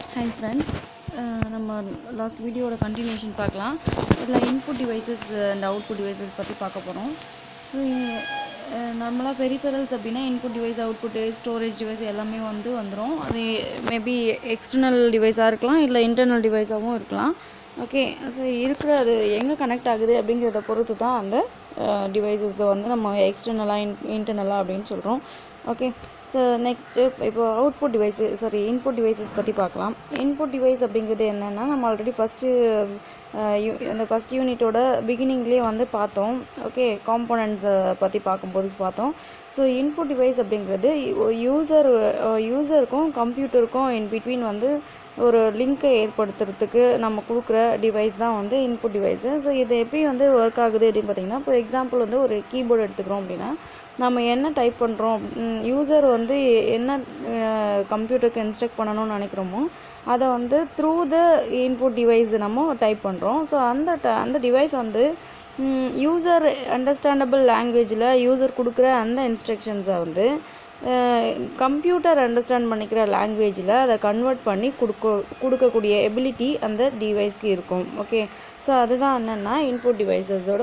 hi friends நம்ம last வீடியோட continuation பார்க்கலாம் இதில் input devices and output devices பற்றி பார்க்க போகிறோம் ஸோ நார்மலாக பெரிஃபெரல்ஸ் அப்படின்னா input device output device storage device எல்லாமே வந்து வந்துடும் அது மேபி எக்ஸ்டர்னல் டிவைஸாக இருக்கலாம் இல்லை இன்டர்னல் டிவைஸாகவும் இருக்கலாம் ஓகே ஸோ இருக்கிற அது எங்கே கனெக்ட் ஆகுது அப்படிங்கிறத பொறுத்து தான் அந்த டிவைசஸை வந்து நம்ம எக்ஸ்டர்னலாக இன் இன்டர்னலாக அப்படின்னு சொல்கிறோம் ஓகே ஸோ நெக்ஸ்ட்டு இப்போ output device sorry input devices பற்றி பார்க்கலாம் இன்புட் டிவைஸ் அப்படிங்கிறது என்னென்னா நம்ம ஆல்ரெடி ஃபஸ்ட்டு அந்த ஃபஸ்ட் யூனிட்டோட பிகினிங்லேயே வந்து பார்த்தோம் ஓகே காம்போனன்ட்ஸை பற்றி பார்க்கும்போது பார்த்தோம் ஸோ இன்புட் டிவைஸ் அப்படிங்கிறது யூசர் யூசருக்கும் கம்ப்யூட்டருக்கும் இன் பிட்வீன் வந்து ஒரு லிங்க்கை ஏற்படுத்துறதுக்கு நம்ம கொடுக்குற டிவைஸ் தான் வந்து இன்புட் டிவைஸு ஸோ இது எப்படி வந்து ஒர்க் ஆகுது அப்படின்னு பார்த்தீங்கன்னா இப்போ எக்ஸாம்பிள் வந்து ஒரு கீபோர்டு எடுத்துக்கிறோம் அப்படின்னா நம்ம என்ன டைப் பண்ணுறோம் யூசர் வந்து என்ன கம்ப்யூட்டருக்கு இன்ஸ்ட்ரக்ட் பண்ணணும்னு நினைக்கிறோமோ அதை வந்து த்ரூ த இன்புட் டிவைஸ் நம்ம டைப் பண்ணுறோம் ஸோ அந்த ட அந்த டிவைஸ் வந்து யூசர் அண்டர்ஸ்டாண்டபிள் லாங்குவேஜில் யூசர் கொடுக்குற அந்த இன்ஸ்ட்ரக்ஷன்ஸை வந்து கம்ப்யூட்டர் அண்டர்ஸ்டாண்ட் பண்ணிக்கிற லாங்குவேஜில் அதை கன்வெர்ட் பண்ணி கொடுக்க கொடுக்கக்கூடிய எபிலிட்டி அந்த டிவைஸ்க்கு இருக்கும் ஓகே ஸோ அதுதான் என்னென்னா இன்புட் டிவைசஸோட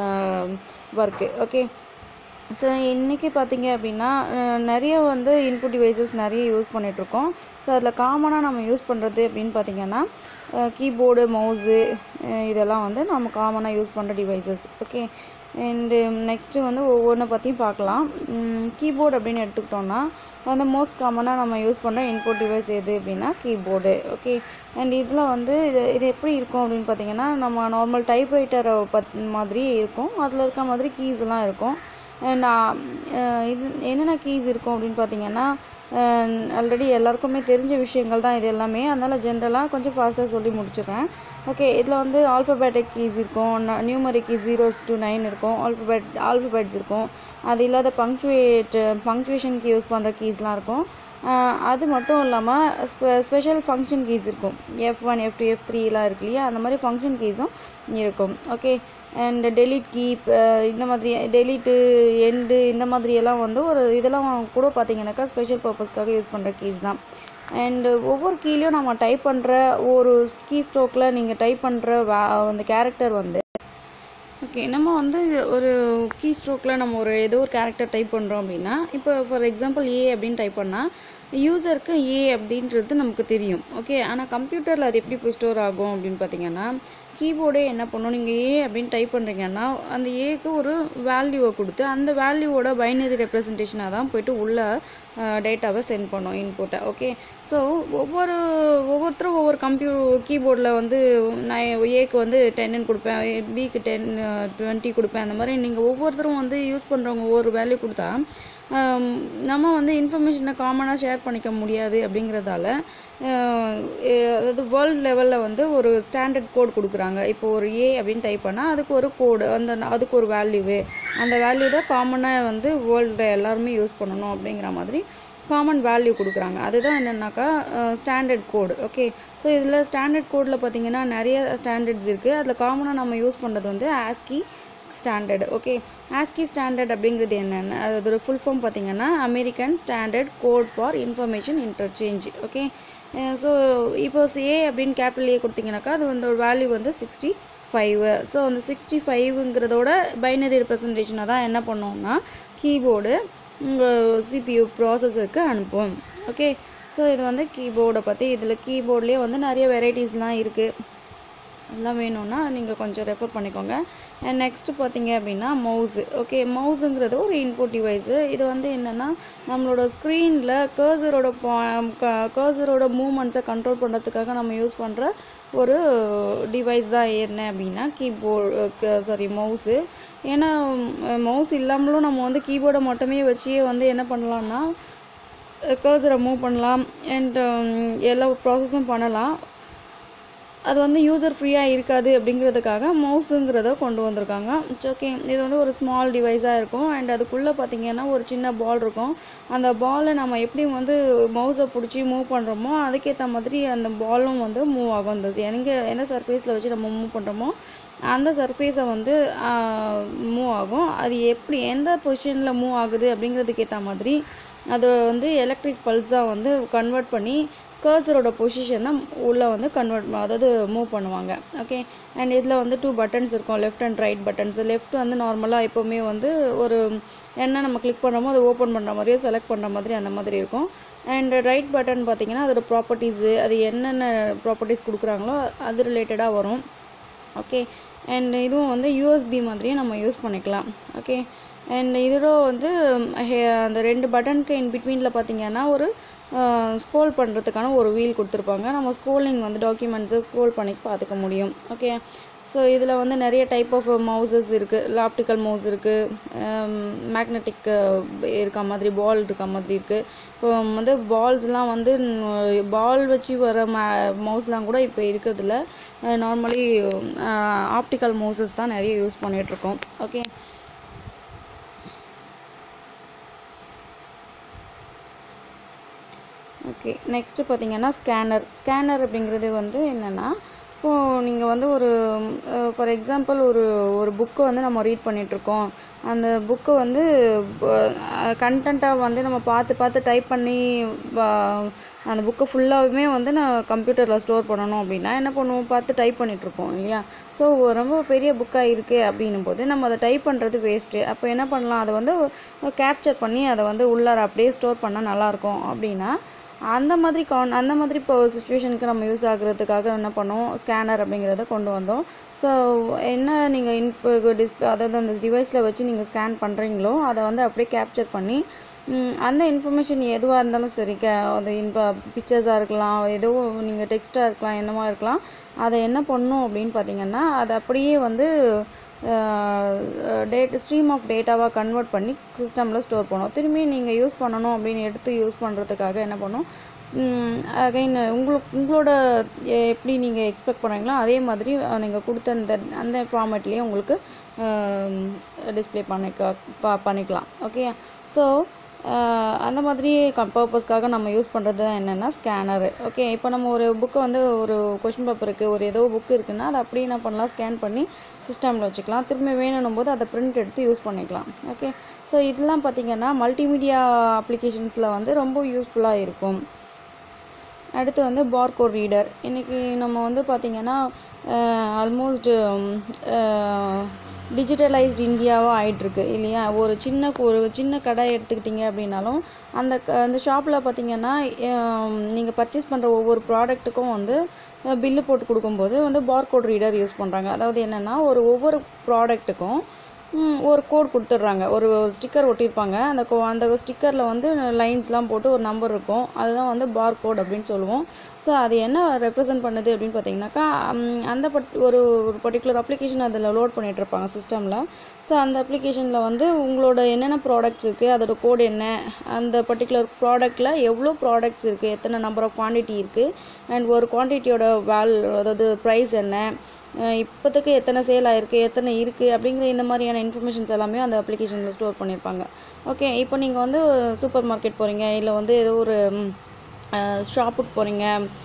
ஒர்க்கு ஓகே ஸோ இன்றைக்கி பார்த்தீங்க அப்படின்னா நிறைய வந்து இன்புட் டிவைசஸ் நிறைய யூஸ் பண்ணிகிட்ருக்கோம் ஸோ அதில் காமனாக நம்ம யூஸ் பண்ணுறது அப்படின்னு பார்த்திங்கன்னா கீபோர்டு மவுஸு இதெல்லாம் வந்து நம்ம காமனாக யூஸ் பண்ணுற டிவைசஸ் ஓகே அண்டு நெக்ஸ்ட்டு வந்து ஒவ்வொன்றை பற்றியும் பார்க்கலாம் கீபோர்டு அப்படின்னு எடுத்துக்கிட்டோம்னா வந்து மோஸ்ட் காமனாக நம்ம யூஸ் பண்ணுற இன்புட் டிவைஸ் எது அப்படின்னா கீபோர்டு ஓகே அண்ட் இதில் வந்து இது இது எப்படி இருக்கும் அப்படின்னு பார்த்தீங்கன்னா நம்ம நார்மல் டைப்ரைட்டரை பத் மாதிரி இருக்கும் அதில் இருக்க மாதிரி கீஸ் எல்லாம் இருக்கும் அண்ட் இது என்னென்ன கீஸ் இருக்கும் அப்படின்னு பார்த்தீங்கன்னா ஆல்ரெடி எல்லாருக்குமே தெரிஞ்ச விஷயங்கள் தான் இது எல்லாமே அதனால் ஜென்ரலாக கொஞ்சம் ஃபாஸ்ட்டாக சொல்லி முடிச்சிடுறேன் ஓகே இதில் வந்து ஆல்ஃபபேட்டிக் கீஸ் இருக்கும் numeric keys zeros to nine இருக்கும் ஆல்ஃபபேட் ஆல்ஃபபேட்ஸ் இருக்கும் அது இல்லாத பங்க்சுவேட் பங்க்சுவேஷனுக்கு யூஸ் பண்ணுற கீஸ்லாம் இருக்கும் அது மட்டும் இல்லாமல் ஸ்பெ ஸ்பெஷல் ஃபங்க்ஷன் கீஸ் இருக்கும் F one F two F த்ரீலாம் இருக்கு இல்லையா அந்த மாதிரி ஃபங்க்ஷன் கீஸும் இருக்கும் ஓகே அண்ட் டெலிட் கீப் இந்த மாதிரி டெலிட்டு எண்டு இந்த மாதிரியெல்லாம் வந்து ஒரு இதெல்லாம் கூட பார்த்தீங்கன்னாக்கா ஸ்பெஷல் பர்பஸ்க்காக யூஸ் பண்ணுற கீஸ் தான் அண்டு ஒவ்வொரு கீலையும் நம்ம டைப் பண்ணுற ஒரு கீ ஸ்ட்ரோக்கில் நீங்கள் டைப் பண்ணுற வே அந்த கேரக்டர் வந்து ஓகே நம்ம வந்து ஒரு கீ ஸ்ட்ரோக்கில் நம்ம ஒரு ஏதோ ஒரு கேரக்டர் டைப் பண்ணுறோம் அப்படின்னா இப்போ ஃபார் எக்ஸாம்பிள் ஏ அப்படின்னு டைப் பண்ணால் யூசருக்கு ஏ அப்படின்றது நமக்கு தெரியும் ஓகே ஆனால் கம்ப்யூட்டரில் அது எப்படி போய் ஸ்டோர் ஆகும் அப்படின்னு பார்த்தீங்கன்னா கீபோர்டே என்ன பண்ணும் நீங்கள் ஏ அப்படின்னு டைப் பண்ணுறீங்கன்னா அந்த ஏக்கு ஒரு வேல்யூவை கொடுத்து அந்த வேல்யூவோட பைனரி ரெப்ரசன்டேஷனாக தான் போயிட்டு உள்ள டேட்டாவை சென்ட் பண்ணும் இன்புட்டை ஓகே ஸோ ஒவ்வொரு ஒவ்வொருத்தரும் ஒவ்வொரு கம்ப்யூ கீபோர்டில் வந்து நான் ஏக்கு வந்து டென்னு கொடுப்பேன் பிக்கு டென் டுவெண்ட்டி கொடுப்பேன் அந்த மாதிரி நீங்கள் ஒவ்வொருத்தரும் வந்து யூஸ் பண்ணுறவங்க ஒவ்வொரு வேல்யூ கொடுத்தா நம்ம வந்து இன்ஃபர்மேஷனை காமனாக ஷேர் பண்ணிக்க முடியாது அப்படிங்கிறதால அதாவது வேர்ல்டு லெவலில் வந்து ஒரு ஸ்டாண்டர்ட் கோட் கொடுக்குறாங்க இப்போ ஒரு ஏ அப்படின்னு டைப் பண்ணால் அதுக்கு ஒரு கோடு அந்த அதுக்கு ஒரு வேல்யூவு அந்த வேல்யூ தான் காமனாக வந்து வேர்ல்டில் எல்லாருமே யூஸ் பண்ணணும் அப்படிங்கிற மாதிரி காமன் வேல்யூ கொடுக்குறாங்க அதுதான் என்னென்னாக்கா ஸ்டாண்டர்ட் கோடு ஓகே ஸோ இதில் ஸ்டாண்டர்ட் கோடில் பார்த்தீங்கன்னா நிறைய ஸ்டாண்டர்ட்ஸ் இருக்குது அதில் காமனாக நம்ம யூஸ் பண்ணுறது வந்து ASCII standard okay ASCII standard அப்படிங்கிறது என்னென்ன அதோட ஃபுல் ஃபார்ம் பார்த்தீங்கன்னா American standard code for information interchange okay so இப்போ ஏ அப்படின்னு கேபிட்டல் ஏ கொடுத்தீங்கன்னாக்கா அது வந்து வேல்யூ வந்து சிக்ஸ்டி ஃபைவ் ஸோ அந்த சிக்ஸ்டி ஃபைவுங்கிறதோட பைனரி ரெப்ரசன்டேஷனாக தான் என்ன பண்ணோம்னா கீபோர்டு உங்கள் சிபியூ ப்ராசஸருக்கு அனுப்பும் ஓகே ஸோ இது வந்து கீபோர்டை பற்றி இதில் கீபோர்ட்லேயே வந்து நிறைய வெரைட்டிஸ்லாம் இருக்குது எல்லாம் வேணும்னா நீங்கள் கொஞ்சம் ரெஃபர் பண்ணிக்கோங்க அண்ட் நெக்ஸ்ட்டு பார்த்தீங்க அப்படின்னா மவுஸு ஓகே மவுஸுங்கிறது ஒரு இன்புட் டிவைஸு இது வந்து என்னென்னா நம்மளோட ஸ்க்ரீனில் கர்சரோட கர்சரோட மூமெண்ட்ஸை கண்ட்ரோல் பண்ணுறதுக்காக நம்ம யூஸ் பண்ணுற ஒரு டிவைஸ் தான் என்ன அப்படின்னா கீபோர்டு சாரி மவுஸு ஏன்னா மவுஸ் இல்லாமலும் நம்ம வந்து கீபோர்டை மட்டுமே வச்சே வந்து என்ன பண்ணலாம்னா கர்சரை மூவ் பண்ணலாம் அண்ட் எல்லா ப்ராசஸும் பண்ணலாம் அது வந்து யூசர் ஃப்ரீயாக இருக்காது அப்படிங்கிறதுக்காக மவுஸுங்கிறத கொண்டு வந்திருக்காங்க இட்ஸ் ஓகே இது வந்து ஒரு ஸ்மால் டிவைஸாக இருக்கும் அண்ட் அதுக்குள்ளே பார்த்தீங்கன்னா ஒரு சின்ன பால் இருக்கும் அந்த பாலை நம்ம எப்படி வந்து மவுஸை பிடிச்சி மூவ் பண்ணுறோமோ அதுக்கேற்ற மாதிரி அந்த பாலும் வந்து மூவ் ஆகும் அந்த எங்கே எந்த சர்ஃபேஸில் வச்சு நம்ம மூவ் பண்ணுறோமோ அந்த சர்ஃபேஸை வந்து மூவ் ஆகும் அது எப்படி எந்த பொசிஷனில் மூவ் ஆகுது அப்படிங்கிறதுக்கு ஏற்ற மாதிரி அதை வந்து எலக்ட்ரிக் பல்ஸாக வந்து கன்வெர்ட் பண்ணி கர்சரோட பொசிஷனை உள்ளே வந்து கன்வெர்ட் அதாவது மூவ் பண்ணுவாங்க ஓகே அண்ட் இதில் வந்து டூ பட்டன்ஸ் இருக்கும் left and right buttons left வந்து நார்மலாக எப்போவுமே வந்து ஒரு என்ன நம்ம கிளிக் பண்ணுறோமோ அதை ஓப்பன் பண்ணுற மாதிரியோ செலக்ட் பண்ணுற மாதிரி அந்த மாதிரி இருக்கும் அண்ட் ரைட் பட்டன் பார்த்தீங்கன்னா அதோட ப்ராப்பர்ட்டிஸு அது என்னென்ன ப்ராப்பர்ட்டிஸ் கொடுக்குறாங்களோ அது ரிலேட்டடாக வரும் ஓகே அண்ட் இதுவும் வந்து யூஎஸ்பி மாதிரியே நம்ம யூஸ் பண்ணிக்கலாம் ஓகே அண்ட் இதோட வந்து ஹே- அந்த ரெண்டு பட்டனுக்கு இன் பிட்வீனில் பார்த்தீங்கன்னா ஒரு ஸ்க்ரோல் பண்ணுறதுக்கான ஒரு வீல் கொடுத்துருப்பாங்க நம்ம ஸ்க்ரோலிங் வந்து டாக்குமெண்ட்ஸை ஸ்க்ரோல் பண்ணி பார்த்துக்க முடியும் ஓகே ஸோ இதில் வந்து நிறைய டைப் ஆஃப் மவுசஸ் இருக்குது லாப்டிக்கல் மவுஸ் இருக்குது மேக்னெட்டிக் இருக்க மாதிரி பால் இருக்க மாதிரி இருக்குது இப்போ வந்து பால்ஸ்லாம் வந்து பால் வச்சு வர ம மவுஸ்லாம் கூட இப்போ இருக்கிறதில்ல நார்மலி ஆப்டிக்கல் மவுசஸ் தான் நிறைய யூஸ் பண்ணிகிட்ருக்கோம் ஓகே ஓகே நெக்ஸ்ட்டு பார்த்தீங்கன்னா ஸ்கேனர் ஸ்கேனர் அப்படிங்கிறது வந்து என்னென்னா இப்போது நீங்கள் வந்து ஒரு ஃபார் எக்ஸாம்பிள் ஒரு ஒரு புக்கை வந்து நம்ம ரீட் பண்ணிகிட்ருக்கோம் அந்த புக்கை வந்து கண்டென்ட்டாக வந்து நம்ம பார்த்து பார்த்து டைப் பண்ணி வ- அந்த புக்கை ஃபுல்லாகவுமே வந்து நான் கம்ப்யூட்டரில் ஸ்டோர் பண்ணணும் அப்படின்னா என்ன பண்ணுவோம் பார்த்து டைப் பண்ணிகிட்ருப்போம் இல்லையா ஸோ ரொம்ப பெரிய புக்காக இருக்குது அப்படின்னும் போது நம்ம அதை டைப் பண்ணுறது வேஸ்ட்டு அப்போ என்ன பண்ணலாம் அதை வந்து கேப்சர் பண்ணி அதை வந்து உள்ளார அப்படியே ஸ்டோர் பண்ணால் நல்லாயிருக்கும் அப்படின்னா அந்த மாதிரி கான் அந்த மாதிரி இப்போ சுச்சுவேஷனுக்கு நம்ம யூஸ் ஆகுறதுக்காக என்ன பண்ணோம் ஸ்கேனர் அப்படிங்கிறத கொண்டு வந்தோம் ஸோ என்ன நீங்கள் இன்பு டிஸ்பிளே அதாவது அந்த டிவைஸில் வச்சு நீங்கள் ஸ்கேன் பண்ணுறீங்களோ அதை வந்து அப்படியே கேப்சர் பண்ணி ம், அந்த இன்ஃபர்மேஷன் எதுவாக இருந்தாலும் சரி க அது இன்ப பிக்சர்ஸாக இருக்கலாம் ஏதோ நீங்கள் டெக்ஸ்ட்டாக இருக்கலாம் என்னவா இருக்கலாம் அதை என்ன பண்ணும் அப்படின்னு பார்த்தீங்கன்னா அதை அப்படியே வந்து டேட் ஸ்ட்ரீம் ஆஃப் டேட்டாவாக கன்வெர்ட் பண்ணி சிஸ்டமில் ஸ்டோர் பண்ணும் திரும்பி நீங்கள் யூஸ் பண்ணணும் அப்படின்னு எடுத்து யூஸ் பண்ணுறதுக்காக என்ன பண்ணும் அகைன் உங்களுக்கு உங்களோட எ- எப்படி நீங்கள் எக்ஸ்பெக்ட் பண்ணுறீங்களோ அதே மாதிரி நீங்கள் கொடுத்த அந்த அந்த ஃபார்மேட்லேயே உங்களுக்கு டிஸ்ப்ளே பண்ணிக்க பா பண்ணிக்கலாம் ஓகே ஸோ அந்த மாதிரி கம் பர்பஸ்க்காக நம்ம யூஸ் பண்ணுறது தான் என்னென்னா ஸ்கேனரு ஓகே இப்போ நம்ம ஒரு புக்கை வந்து ஒரு கொஷின் பேப்பர் இருக்குது ஒரு ஏதோ புக் இருக்குன்னா அதை அப்படியே என்ன பண்ணலாம் ஸ்கேன் பண்ணி சிஸ்டமில் வச்சுக்கலாம் திரும்ப வேணும்னும் போது அதை பிரிண்ட் எடுத்து யூஸ் பண்ணிக்கலாம் ஓகே ஸோ இதெல்லாம் பார்த்திங்கன்னா மல்டிமீடியா அப்ளிகேஷன்ஸில் வந்து ரொம்ப யூஸ்ஃபுல்லாக இருக்கும் அடுத்து வந்து பார்கோட் ரீடர் இன்றைக்கி நம்ம வந்து பார்த்திங்கன்னா ஆல்மோஸ்ட் டிஜிட்டலைஸ்ட் இந்தியாவாக ஆயிட்டிருக்கு இல்லையா ஒரு சின்ன ஒரு சின்ன கடை எடுத்துக்கிட்டிங்க அப்படின்னாலும் அந்த க- அந்த ஷாப்பில் பார்த்தீங்கன்னா நீங்கள் பர்ச்சேஸ் பண்ணுற ஒவ்வொரு ப்ராடக்ட்டுக்கும் வந்து பில்லு போட்டு கொடுக்கும்போது வந்து பார்கோட் ரீடர் யூஸ் பண்ணுறாங்க அதாவது என்னென்னா ஒரு ஒவ்வொரு ப்ராடக்ட்டுக்கும் ம், ஒரு கோட் கொடுத்துட்றாங்க ஒரு ஸ்டிக்கர் ஒட்டியிருப்பாங்க அந்த கோ அந்த ஸ்டிக்கரில் வந்து லைன்ஸ்லாம் போட்டு ஒரு நம்பர் இருக்கும் அதுதான் வந்து பார் கோட் அப்படின்னு சொல்லுவோம் ஸோ அது என்ன ரெப்ரசன்ட் பண்ணுது அப்படின்னு பார்த்தீங்கன்னாக்கா ம், அந்த பட் ஒரு ஒரு பர்டிகுலர் அப்ளிகேஷன் அதில் லோட் பண்ணிட்டு இருப்பாங்க சிஸ்டமில் ஸோ அந்த அப்ளிகேஷனில் வந்து உங்களோட என்னென்ன ப்ராடக்ட்ஸ் இருக்குது அதோட கோட் என்ன அந்த பர்டிகுலர் ப்ராடக்ட்டில் எவ்வளோ ப்ராடக்ட்ஸ் இருக்குது எத்தனை நம்பர் ஆஃப் குவான்டிட்டி இருக்குது அண்ட் ஒரு குவான்டிட்டியோட வேல் அதாவது ப்ரைஸ் என்ன அஹ் இப்போதைக்கு எத்தனை சேல் ஆயிருக்கு எத்தனை இருக்குது அப்படிங்கிற இந்த மாதிரியான இன்ஃபர்மேஷன்ஸ் எல்லாமே அந்த அப்ளிகேஷனில் ஸ்டோர் பண்ணியிருப்பாங்க ஓகே இப்போ நீங்கள் வந்து சூப்பர் மார்க்கெட் போகிறீங்க இல்லை வந்து ஏதோ ஒரு ஷாப்புக்கு போகிறீங்க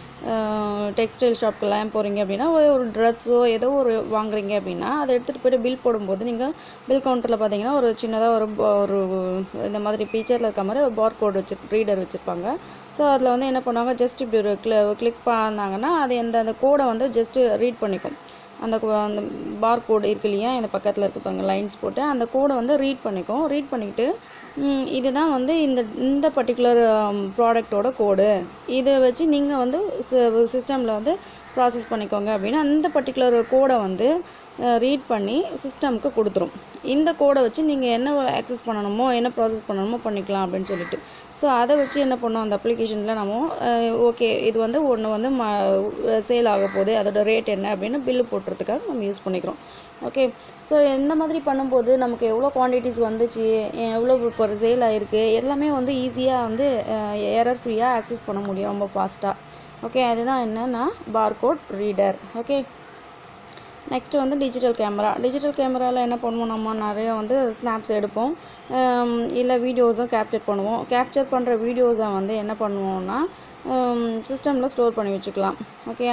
டெக்ஸ்டைல் ஷாப்புக்கெல்லாம் போகிறீங்க அப்படின்னா ஒரு ஒரு ட்ரெஸ்ஸோ ஏதோ ஒரு வாங்குறீங்க அப்படின்னா அதை எடுத்துகிட்டு போய்ட்டு பில் போடும்போது நீங்கள் பில் கவுண்டரில் பார்த்தீங்கன்னா ஒரு சின்னதாக ஒரு bo- ஒரு இந்த மாதிரி பிக்சரில் இருக்க மாதிரி ஒரு பார் கோட் வச்சு ரீடர் வச்சுருப்பாங்க ஸோ அதில் வந்து என்ன பண்ணுவாங்க ஜஸ்ட் இப்படி ஒரு கிள கிளிக் பண்ணாங்கன்னா அது அந்த அந்த கோடை வந்து ஜஸ்ட்டு ரீட் பண்ணிக்கும் அந்த co- அந்த பார் கோடு இருக்கு இல்லையா இந்த பக்கத்தில் இருக்கு பாருங்க லைன்ஸ் போட்டு அந்த கோடை வந்து ரீட் பண்ணிக்கும் ரீட் பண்ணிக்கிட்டு ம், இதுதான் வந்து இந்த இந்த பர்டிகுலர் ப்ராடக்டோட கோடு இதை வச்சு நீங்கள் வந்து சிஸ்டமில் வந்து ப்ராசஸ் பண்ணிக்கோங்க அப்படின்னா அந்த பர்டிகுலர் கோடை வந்து ரீட் பண்ணி சிஸ்டம்க்கு கொடுத்துரும் இந்த கோடை வச்சு நீங்கள் என்ன ஆக்சஸ் பண்ணணுமோ என்ன ப்ராசஸ் பண்ணணுமோ பண்ணிக்கலாம் அப்படின்னு சொல்லிட்டு ஸோ அதை வச்சு என்ன பண்ணோம் அந்த அப்ளிகேஷனில் நம்ம ஓகே இது வந்து ஒன்று வந்து ம சேல் ஆக போகுது அதோட ரேட் என்ன அப்படின்னு பில்லு போட்டுறதுக்காக நம்ம யூஸ் பண்ணிக்கிறோம் ஓகே ஸோ இந்த மாதிரி பண்ணும்போது நமக்கு எவ்வளோ குவான்டிட்டிஸ் வந்துச்சு எவ்வளோ இப்போ சேல் ஆகிருக்கு எல்லாமே வந்து ஈஸியாக வந்து எரர் ஃப்ரீயாக ஆக்சஸ் பண்ண முடியும் ரொம்ப ஃபாஸ்ட்டாக ஓகே அதுதான் என்னன்னா பார்கோட் ரீடர் ஓகே நெக்ஸ்ட் வந்து டிஜிட்டல் கேமரா டிஜிட்டல் கேமராவில் என்ன பண்ணுவோம் நம்ம நிறைய வந்து ஸ்னாப்ஸ் எடுப்போம் இல்லை வீடியோஸும் கேப்சர் பண்ணுவோம் கேப்சர் பண்ணுற வீடியோஸை வந்து என்ன பண்ணுவோம்னா சிஸ்டமில் ஸ்டோர் பண்ணி வச்சுக்கலாம் ஓகே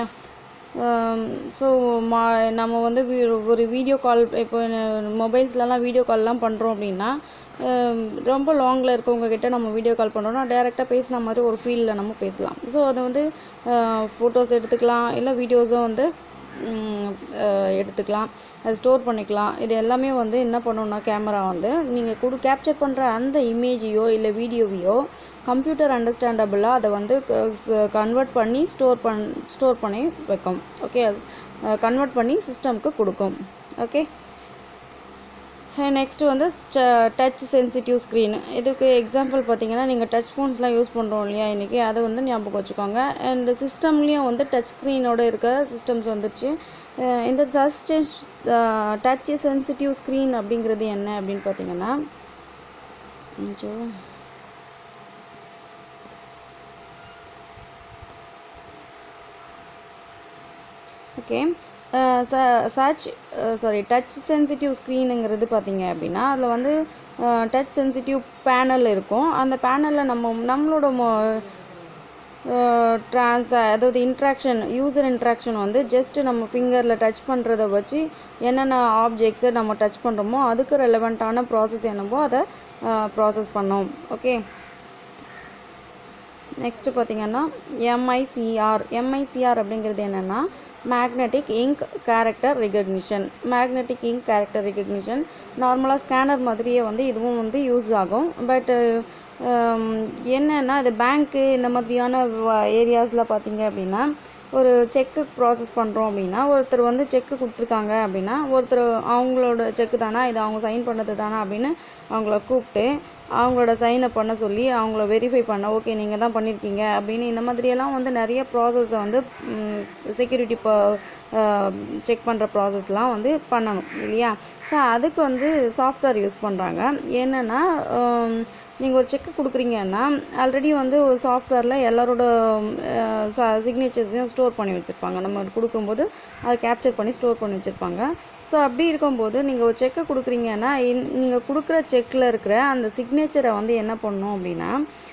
ஸோ மா நம்ம வந்து வி- ஒரு வீடியோ கால் இப்போ மொபைல்ஸ்லலாம் வீடியோ கால்லாம் பண்ணுறோம் அப்படின்னா ரொம்ப லாங்கில் இருக்கவங்க கிட்ட நம்ம வீடியோ கால் பண்ணுறோம்னா டேரெக்டாக பேசின மாதிரி ஒரு ஃபீலில் நம்ம பேசலாம் ஸோ அதை வந்து ஃபோட்டோஸ் எடுத்துக்கலாம் இல்லை வீடியோஸும் வந்து ம், அஹ், எடுத்துக்கலாம் அது ஸ்டோர் பண்ணிக்கலாம் இது எல்லாமே வந்து என்ன பண்ணணும்னா கேமரா வந்து நீங்கள் கொடு கேப்சர் பண்ணுற அந்த இமேஜையோ இல்லை வீடியோவையோ கம்ப்யூட்டர் அண்டர்ஸ்டாண்டபிளாக அதை வந்து கன்வெர்ட் பண்ணி ஸ்டோர் பண் ஸ்டோர் பண்ணி வைக்கும் ஓகே கன்வெர்ட் பண்ணி சிஸ்டம்க்கு கொடுக்கும் ஓகே நெக்ஸ்ட் வந்து டச் சென்சிட்டிவ் ஸ்க்ரீன் இதுக்கு எக்ஸாம்பிள் பார்த்தீங்கன்னா நீங்கள் டச் ஃபோன்ஸ்லாம் யூஸ் பண்ணுறோம் இல்லையா இன்றைக்கி அதை வந்து ஞாபகம் வச்சுக்கோங்க அண்ட் சிஸ்டம்லேயும் வந்து டச் ஸ்க்ரீனோட இருக்க சிஸ்டம்ஸ் வந்துருச்சு அஹ் இந்த சஸ்டென்ஸ் டச் சென்சிட்டிவ் ஸ்க்ரீன் அப்படிங்கிறது என்ன அப்படின்னு பார்த்தீங்கன்னா கொஞ்சம் okay search sorry touch sensitive ஸ்க்ரீனுங்கிறது பார்த்தீங்க அப்படின்னா அதில் வந்து டச் சென்சிட்டிவ் பேனல் இருக்கும் அந்த பேனலில் நம்ம நம்மளோட மொ- ட்ரான்ஸ் அதாவது இன்ட்ராக்ஷன் யூசர் இன்ட்ராக்ஷன் வந்து ஜஸ்ட் நம்ம ஃபிங்கரில் டச் பண்ணுறத வச்சு என்னென்ன ஆப்ஜெக்ட்ஸை நம்ம டச் பண்ணுறோமோ அதுக்கு ரெலவெண்ட்டான ப்ராசஸ் என்னவோ அதை ப்ராசஸ் பண்ணோம் ஓகே நெக்ஸ்ட்டு பார்த்தீங்கன்னா எம்ஐசிஆர் எம்ஐசிஆர் அப்படிங்கிறது என்னென்னா magnetic ink character recognition magnetic ink character recognition நார்மலாக ஸ்கேனர் மாதிரியே வந்து இதுவும் வந்து யூஸ் ஆகும் பட்டு என்னென்னா இது பேங்க்கு இந்த மாதிரியான ஏரியாஸில் பார்த்தீங்க அப்படின்னா ஒரு செக்கு ப்ராசஸ் பண்ணுறோம் அப்படின்னா ஒருத்தர் வந்து செக்கு கொடுத்துருக்காங்க அப்படின்னா ஒருத்தர் அவங்களோட செக்கு தானா இது அவங்க சைன் பண்ணது தானா அப்படின்னு அவங்கள கூப்பிட்டு அவங்களோட சைனை பண்ண சொல்லி அவங்கள வெரிஃபை பண்ண ஓகே நீங்கள் தான் பண்ணியிருக்கீங்க அப்படின்னு இந்த மாதிரியெல்லாம் வந்து நிறைய ப்ராசஸை வந்து செக்யூரிட்டி செக் பண்ணுற ப்ராசஸ்லாம் வந்து பண்ணணும் இல்லையா ஸோ அதுக்கு வந்து சாஃப்ட்வேர் யூஸ் பண்ணுறாங்க என்னென்னா நீங்கள் ஒரு செக் கொடுக்குறீங்கன்னா ஆல்ரெடி வந்து ஒரு சாஃப்ட்வேரில் எல்லாரோட சிக்னேச்சர்ஸையும் ஸ்டோர் பண்ணி வச்சுருப்பாங்க நம்ம கொடுக்கும்போது அதை கேப்சர் பண்ணி ஸ்டோர் பண்ணி வச்சுருப்பாங்க ஸோ அப்படி இருக்கும்போது நீங்கள் ஒரு செக்கை கொடுக்குறீங்கன்னா நீங்கள் கொடுக்குற செக்கில் இருக்கிற அந்த சிக்னேச்சரை வந்து என்ன பண்ணணும் அப்படின்னா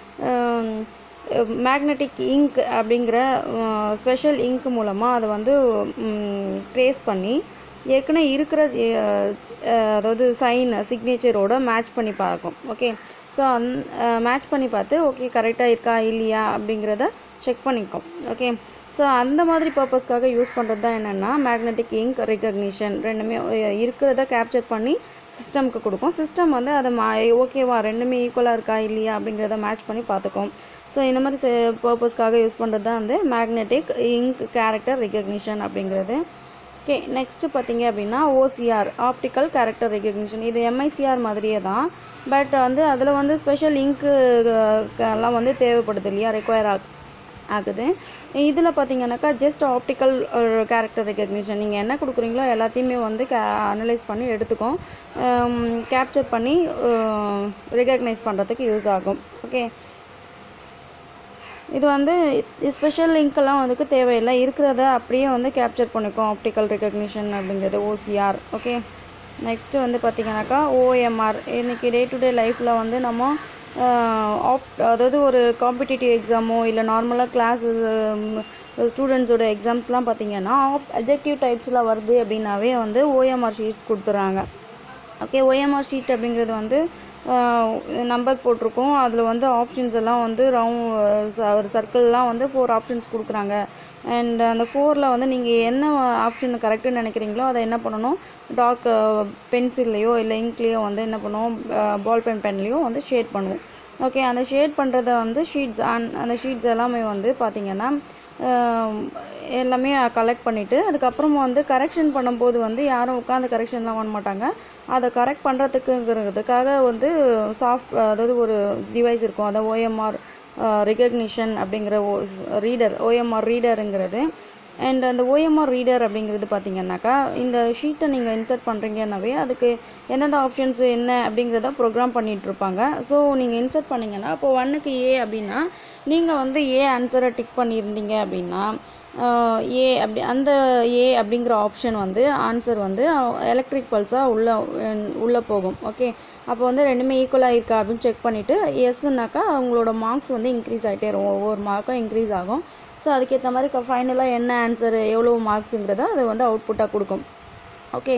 மேக்னெட்டிக் இங்க் அப்படிங்கிற ஸ்பெஷல் இங்க் மூலமாக அதை வந்து ட்ரேஸ் பண்ணி ஏற்கனவே இருக்கிற அஹ், அஹ், அதாவது சைன் சிக்னேச்சரோட மேட்ச் பண்ணி பார்க்கும் ஓகே ஸோ அந் மேட்ச் பண்ணி பார்த்து ஓகே கரெக்டாக இருக்கா இல்லையா அப்படிங்கிறத செக் பண்ணிக்கும் ஓகே ஸோ அந்த மாதிரி பர்பஸ்க்காக யூஸ் பண்ணுறது தான் என்னென்னா மேக்னெட்டிக் இங்க் ரெகக்னிஷன் ரெண்டுமே அஹ், இருக்கிறத கேப்சர் பண்ணி சிஸ்டம்க்கு கொடுக்கும் சிஸ்டம் வந்து அதை மா ஓகேவா ரெண்டுமே ஈக்குவலாக இருக்கா இல்லையா அப்படிங்கிறத மேட்ச் பண்ணி பார்த்துக்கும் ஸோ இந்த மாதிரி பர்பஸ்க்காக யூஸ் பண்ணுறது தான் வந்து மேக்னெட்டிக் இங்க் கேரக்டர் ரெகக்னிஷன் அப்படிங்கிறது ஓகே நெக்ஸ்ட்டு பார்த்தீங்க அப்படின்னா ஓசிஆர் ஆப்டிக்கல் கேரக்டர் ரெகக்னிஷன் இது எம்ஐசிஆர் மாதிரியே தான் பட் வந்து அதில் வந்து ஸ்பெஷல் இங்க்கு எல்லாம் வந்து தேவைப்படுது இல்லையா ரெக்வயர் ஆக் ஆகுது இதில் பார்த்தீங்கன்னாக்கா ஜஸ்ட் ஆப்டிக்கல் கேரக்டர் ரெகக்னிஷன் நீங்கள் என்ன கொடுக்குறீங்களோ எல்லாத்தையுமே வந்து கே அனலைஸ் பண்ணி எடுத்துக்கும் கேப்சர் பண்ணி ரெகக்னைஸ் பண்ணுறதுக்கு யூஸ் ஆகும் ஓகே இது வந்து ஸ்பெஷல் லிங்க்கெல்லாம் வந்துக்கு தேவையில்லை இருக்கிறத அப்படியே வந்து கேப்சர் பண்ணிக்கும் ஆப்டிக்கல் ரெகக்னிஷன் அப்படிங்கிறது ஓசிஆர் ஓகே நெக்ஸ்ட்டு வந்து பார்த்திங்கனாக்கா ஓஎம்ஆர் இன்றைக்கி டே டு டே லைஃப்பில் வந்து நம்ம ஆப் அதாவது ஒரு காம்படிட்டிவ் எக்ஸாமோ இல்லை நார்மலாக கிளாஸ் ஸ்டூடெண்ட்ஸோட எக்ஸாம்ஸ்லாம் பார்த்திங்கன்னா ஆப் அப்ஜெக்டிவ் டைப்ஸில் வருது அப்படின்னாவே வந்து ஓஎம்ஆர் ஷீட்ஸ் கொடுத்துறாங்க ஓகே ஓஎம்ஆர் ஷீட் அப்படிங்கிறது வந்து நம்பர் போட்டிருக்கோம் அதில் வந்து ஆப்ஷன்ஸ் எல்லாம் வந்து ரவுண்ட் ஒரு சர்க்கிள்லாம் வந்து ஃபோர் ஆப்ஷன்ஸ் கொடுக்குறாங்க அண்ட் அந்த ஃபோரில் வந்து நீங்கள் என்ன ஆப்ஷன் கரெக்டுன்னு நினைக்கிறீங்களோ அதை என்ன பண்ணணும் டார்க் பென்சில்லையோ இல்லை இங்க்லேயோ வந்து என்ன பண்ணுவோம் பால் பென் பென்லேயோ வந்து ஷேட் பண்ணுவோம் ஓகே அந்த ஷேட் பண்ணுறத வந்து ஷீட்ஸ் அண்ட் அந்த ஷீட்ஸ் எல்லாமே வந்து பார்த்திங்கன்னா ஆஹ் எல்லாமே கலெக்ட் பண்ணிவிட்டு அதுக்கப்புறமா வந்து கரெக்ஷன் பண்ணும்போது வந்து யாரும் உட்காந்து கரெக்ஷன்லாம் பண்ண மாட்டாங்க அதை கரெக்ட் பண்ணுறதுக்குங்கிறதுக்காக வந்து சாஃப்ட் அதாவது ஒரு டிவைஸ் இருக்கும் அதாவது ஓஎம்ஆர் ரெகக்னிஷன் அப்படிங்கிற ஓ ரீடர் ஓஎம்ஆர் ரீடருங்கிறது அண்ட் அந்த ஓஎம்ஆர் ரீடர் அப்படிங்கிறது பார்த்தீங்கன்னாக்கா இந்த ஷீட்டை நீங்கள் இன்சர்ட் பண்ணுறீங்கன்னாவே அதுக்கு எந்தெந்த ஆப்ஷன்ஸ் என்ன அப்படிங்கிறத ப்ரோக்ராம் பண்ணிட்டு இருப்பாங்க ஸோ நீங்கள் இன்சர்ட் பண்ணீங்கன்னா இப்போ ஒன்றுக்கு ஏ அப்படின்னா நீங்கள் வந்து ஏ ஆன்சரை டிக் பண்ணியிருந்தீங்க அப்படின்னா ஆஹ் ஏ அப்படி அந்த ஏ அப்படிங்கிற ஆப்ஷன் வந்து ஆன்சர் வந்து எலக்ட்ரிக் பல்ஸாக உள்ளே உள்ளே போகும் ஓகே அப்போ வந்து ரெண்டுமே ஈக்குவலாக இருக்கா அப்படின்னு செக் பண்ணிவிட்டு எஸ்னாக்கா அவங்களோட மார்க்ஸ் வந்து இன்க்ரீஸ் ஆகிட்டே இருக்கும் ஒவ்வொரு மார்க்கும் இன்க்ரீஸ் ஆகும் ஸோ அதுக்கேற்ற மாதிரி ஃபைனலாக என்ன ஆன்சர் எவ்வளோ மார்க்ஸுங்கிறத அது வந்து அவுட்புட்டாக கொடுக்கும் ஓகே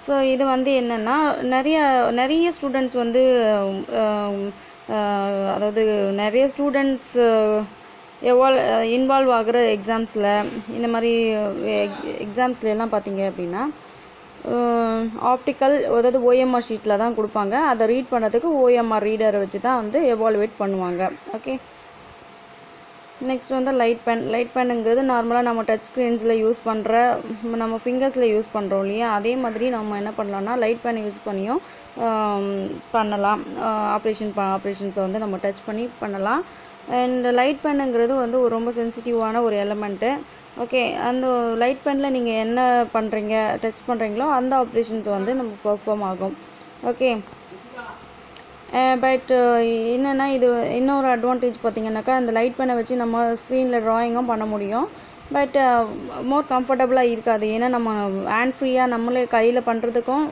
ஸோ இது வந்து என்னென்னா நிறைய நிறைய ஸ்டூடெண்ட்ஸ் வந்து அஹ், அஹ், அதாவது நிறைய ஸ்டூடெண்ட்ஸ் எவால் இன்வால்வ் ஆகிற எக்ஸாம்ஸில் இந்த மாதிரி எக்ஸாம்ஸ்ல எல்லாம் பார்த்தீங்க அப்படின்னா ஆப்டிக்கல் அதாவது ஓஎம்ஆர் ஷீட்டில் தான் கொடுப்பாங்க அதை ரீட் பண்ணுறதுக்கு ஓஎம்ஆர் ரீடரை வச்சு தான் வந்து எவாலுவேட் பண்ணுவாங்க ஓகே நெக்ஸ்ட் வந்து லைட் பென் லைட் பென்னுங்கிறது நார்மலாக நம்ம டச் ஸ்க்ரீன்ஸில் யூஸ் பண்ணுற நம்ம ஃபிங்கர்ஸில் யூஸ் பண்ணுறோம் இல்லையா அதே மாதிரி நம்ம என்ன பண்ணலாம்னா லைட் பென் யூஸ் பண்ணியும் ஆம், பண்ணலாம் ஆப்ரேஷன் ஆப்ரேஷன்ஸை வந்து நம்ம டச் பண்ணி பண்ணலாம் அண்ட் லைட் பென்னுங்கிறது வந்து ஒரு ரொம்ப சென்சிட்டிவான ஒரு எலமெண்ட்டு ஓகே அந்த லைட் பெனில் நீங்கள் என்ன பண்ணுறீங்க டச் பண்ணுறீங்களோ அந்த ஆப்ரேஷன்ஸ் வந்து நம்ம பர்ஃபார்ம் ஆகும் ஓகே பட் என்னென்னா இது இன்னொரு அட்வான்டேஜ் பார்த்தீங்கன்னாக்கா அந்த லைட் பெனை வச்சு நம்ம ஸ்க்ரீனில் ட்ராயிங்கும் பண்ண முடியும் பட் மோர் கம்ஃபர்டபுளாக இருக்காது ஏன்னா நம்ம ஹேண்ட் ஃப்ரீயாக நம்மளே கையில் பண்ணுறதுக்கும்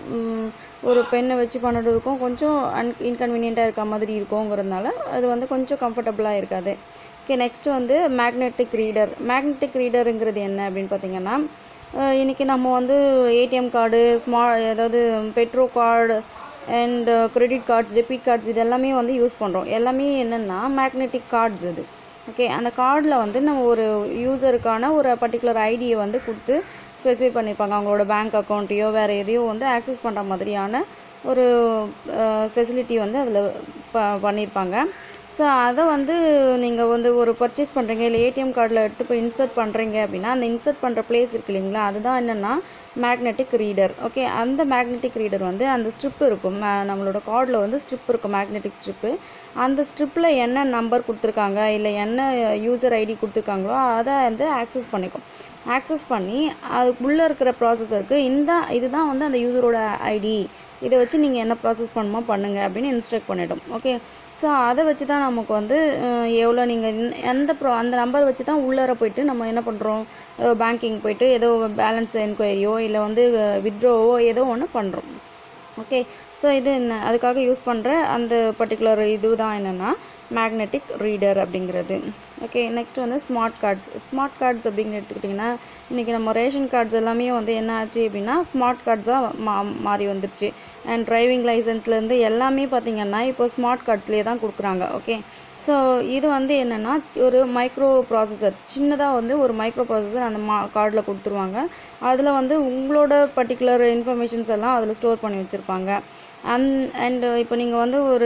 ஒரு பென்னை வச்சு பண்ணுறதுக்கும் கொஞ்சம் அன் இன்கன்வீனியண்ட்டாக இருக்க மாதிரி இருக்குங்கிறதுனால அது வந்து கொஞ்சம் கம்ஃபர்டபுளாக இருக்காது ஓகே நெக்ஸ்ட்டு வந்து மேக்னெட்டிக் ரீடர் மேக்னெட்டிக் ரீடருங்கிறது என்ன அப்படின்னு பார்த்தீங்கன்னா அஹ் இன்னைக்கு நம்ம வந்து ஏடிஎம் கார்டு ஸ்மா அதாவது petro card and credit cards debit cards இது எல்லாமே வந்து யூஸ் பண்ணுறோம் எல்லாமே என்னென்னா மேக்னெட்டிக் கார்ட்ஸ் அது ஓகே அந்த கார்டில் வந்து நம்ம ஒரு யூசருக்கான ஒரு பர்டிகுலர் ஐடியை வந்து கொடுத்து ஸ்பெசிஃபை பண்ணியிருப்பாங்க அவங்களோட பேங்க் அக்கௌண்ட்டையோ வேறு எதையோ வந்து ஆக்சஸ் பண்ணுற மாதிரியான ஒரு ஃபெசிலிட்டி வந்து அதில் ப பண்ணியிருப்பாங்க ஸோ அதை வந்து நீங்கள் வந்து ஒரு பர்ச்சேஸ் பண்ணுறீங்க இல்லை ஏடிஎம் கார்டில் எடுத்து போய் இன்சர்ட் பண்ணுறீங்க அப்படின்னா அந்த இன்சர்ட் பண்ணுற பிளேஸ் இருக்கு இல்லைங்களா அதுதான் என்னென்னா மேக்னெட்டிக் ரீடர் ஓகே அந்த மேக்னெட்டிக் ரீடர் வந்து அந்த ஸ்ட்ரிப் இருக்கும் ம- நம்மளோட கார்டில் வந்து ஸ்ட்ரிப் இருக்கும் மேக்னெட்டிக் ஸ்ட்ரிப்பு அந்த ஸ்ட்ரிப்பில் என்ன நம்பர் கொடுத்துருக்காங்க இல்லை என்ன யூசர் ஐடி கொடுத்துருக்காங்களோ அதை வந்து ஆக்சஸ் பண்ணிக்கும் ஆக்சஸ் பண்ணி அதுக்குள்ளே இருக்கிற ப்ராசஸருக்கு இந்த இதுதான் வந்து அந்த யூசரோட ஐடி இதை வச்சு நீங்கள் என்ன ப்ராசஸ் பண்ணுமோ பண்ணுங்க அப்படின்னு இன்ஸ்ட்ரக்ட் பண்ணிடும் ஓகே ஸோ அதை வச்சு தான் நமக்கு வந்து அஹ், எவ்வளோ நீங்கள் எந்த ப்ரோ அந்த நம்பர் வச்சு தான் உள்ளார போயிட்டு நம்ம என்ன பண்ணுறோம் பேங்கிங் போயிட்டு ஏதோ பேலன்ஸ் என்கொயரியோ இல்லை வந்து வித்ட்ரோவோ ஏதோ ஒன்று பண்ணுறோம் ஓகே ஸோ இது என்ன அதுக்காக யூஸ் பண்ணுற அந்த பர்டிகுலர் இது தான் என்னென்னா மேக்னெட்டிக் ரீடர் அப்படிங்கிறது ஓகே நெக்ஸ்ட் வந்து ஸ்மார்ட் கார்ட்ஸ் ஸ்மார்ட் கார்ட்ஸ் அப்படின்னு எடுத்துக்கிட்டிங்கன்னா இன்றைக்கி நம்ம ரேஷன் கார்ட்ஸ் எல்லாமே வந்து என்ன ஆச்சு அப்படின்னா ஸ்மார்ட் கார்ட்ஸாக மா மாறி வந்துருச்சு அண்ட் டிரைவிங் லைசன்ஸ்லேருந்து எல்லாமே பார்த்திங்கன்னா இப்போ ஸ்மார்ட் கார்ட்ஸ்லேயே தான் கொடுக்குறாங்க ஓகே ஸோ இது வந்து என்னென்னா ஒரு மைக்ரோ ப்ராசஸர் சின்னதாக வந்து ஒரு மைக்ரோ ப்ராசஸர் அந்த மா கார்டில் கொடுத்துருவாங்க அதில் வந்து உங்களோட பர்டிகுலர் இன்ஃபர்மேஷன்ஸ் எல்லாம் அதில் ஸ்டோர் பண்ணி வச்சுருப்பாங்க அந் அண்ட் இப்போ நீங்கள் வந்து ஒரு